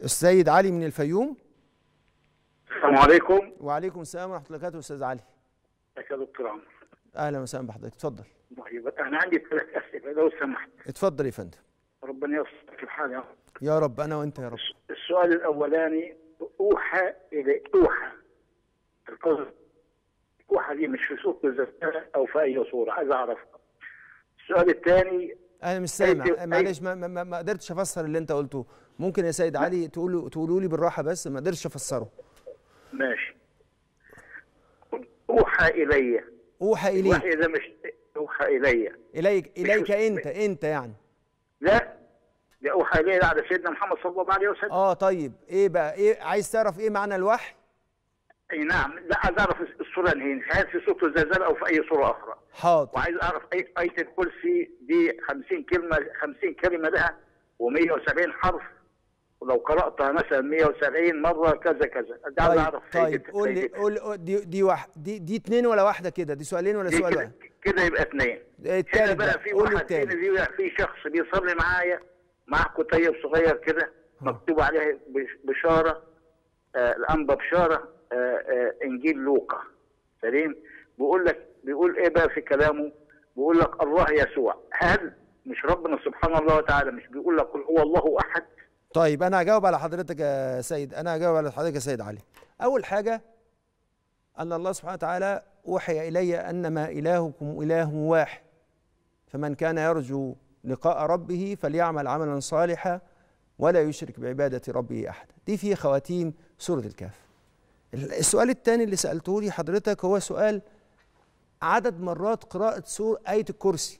السيد علي من الفيوم السلام عليكم وعليكم السلام ورحمه الله وبركاته استاذ علي ازيك يا دكتور عمرو اهلا وسهلا بحضرتك اتفضل طيب انا عندي ثلاث اسئله لو سمحت اتفضل يا فندم ربنا يوفقك في الحال يا رب يا رب انا وانت يا رب السؤال الاولاني اوحى الى اوحى القصد اوحى دي مش في صوت الزلزال او في اي صوره عايز اعرفها السؤال الثاني انا مش سامع أي- معلش ما, ما, ما- ما قدرتش افسر اللي انت قلته ممكن يا سيد علي تقولوا تقولوا لي بالراحه بس ما قدرتش افسره ماشي اوحى الي اوحى اليك الوحي ده مش اوحى الي اليك اليك مش- انت انت يعني لا ده اوحى الي على سيدنا محمد صلى الله عليه وسلم اه طيب ايه بقى ايه عايز تعرف ايه معنى الوحي اي نعم لا عايز اعرف الصوره انهي هل في صوت الزلزال او في اي صوره اخرى حاضر وعايز اعرف اي ايه الكرسي دي 50 كلمه 50 كلمه لها و170 حرف ولو قراتها مثلا 170 مره كذا كذا ده عايز طيب اعرف طيب فايدة- قول لي فايدتها. قول قول- دي دي واحد دي دي اتنين ولا واحده كده دي سؤالين ولا دي سؤال كده واحد كده يبقى اثنين التالت هنا بقى بقى، في قول لي واحد التالت. فينا بيبقى في شخص بيصلي معايا معاه كتيب صغير كده مكتوب عليه بش- بشاره آه الانبا بشاره آه آه انجيل لوقا سليم بيقول لك بيقول ايه بقى في كلامه بيقول لك الله يسوع هل مش ربنا سبحانه الله وتعالى مش بيقول لك قل هو الله احد طيب انا هجاوب على حضرتك يا سيد انا هجاوب على حضرتك يا سيد علي اول حاجه ان الله سبحانه وتعالى اوحي الي انما الهكم اله واحد فمن كان يرجو لقاء ربه فليعمل عملا صالحا ولا يشرك بعباده ربه احدا دي في خواتيم سوره الكهف السؤال الثاني اللي سالته لي حضرتك هو سؤال عدد مرات قراءه سور ايه الكرسي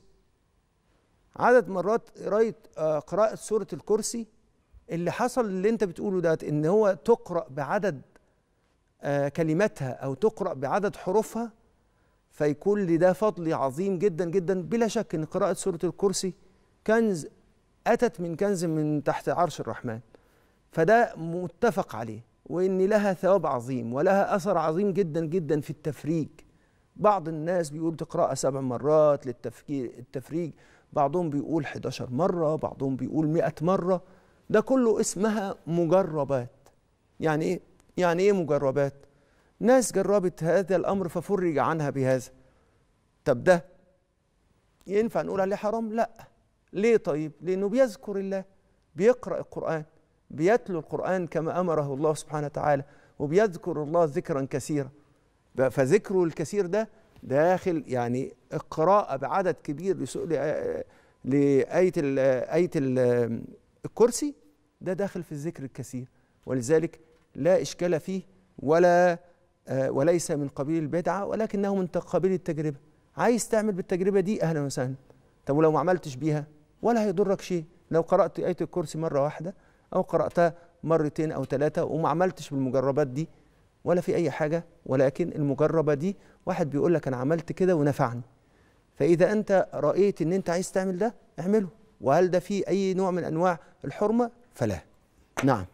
عدد مرات قرايه آه، قراءه سوره الكرسي اللي حصل اللي انت بتقوله ده ان هو تقرا بعدد آه، كلماتها او تقرا بعدد حروفها فيكون لده فضل عظيم جدا جدا بلا شك ان قراءه سوره الكرسي كنز اتت من كنز من تحت عرش الرحمن فده متفق عليه وان لها ثواب عظيم ولها اثر عظيم جدا جدا في التفريج بعض الناس بيقول تقراها سبع مرات للتفكير التفريج بعضهم بيقول 11 مرة بعضهم بيقول 100 مرة ده كله اسمها مجربات يعني ايه يعني ايه مجربات ناس جربت هذا الامر ففرج عنها بهذا طب ده ينفع نقول عليه حرام لا ليه طيب لانه بيذكر الله بيقرا القران بيتلو القران كما امره الله سبحانه وتعالى وبيذكر الله ذكرا كثيرا ب- فذكره الكثير ده داخل يعني القراءة بعدد كبير لسؤال لآية ال- آية ال- الكرسي ده داخل في الذكر الكثير ولذلك لا إشكال فيه ولا آه، وليس من قبيل البدعة ولكنه من قبيل التجربة عايز تعمل بالتجربة دي أهلا وسهلا طب ولو ما عملتش بيها ولا هيضرك شيء لو قرأت آية الكرسي مرة واحدة أو قرأتها مرتين أو ثلاثة وما عملتش بالمجربات دي ولا في أي حاجة ولكن المجربة دي واحد بيقول لك أنا عملت كده ونفعني فإذا أنت رأيت إن أنت عايز تعمل ده اعمله وهل ده فيه أي نوع من أنواع الحرمة فلا نعم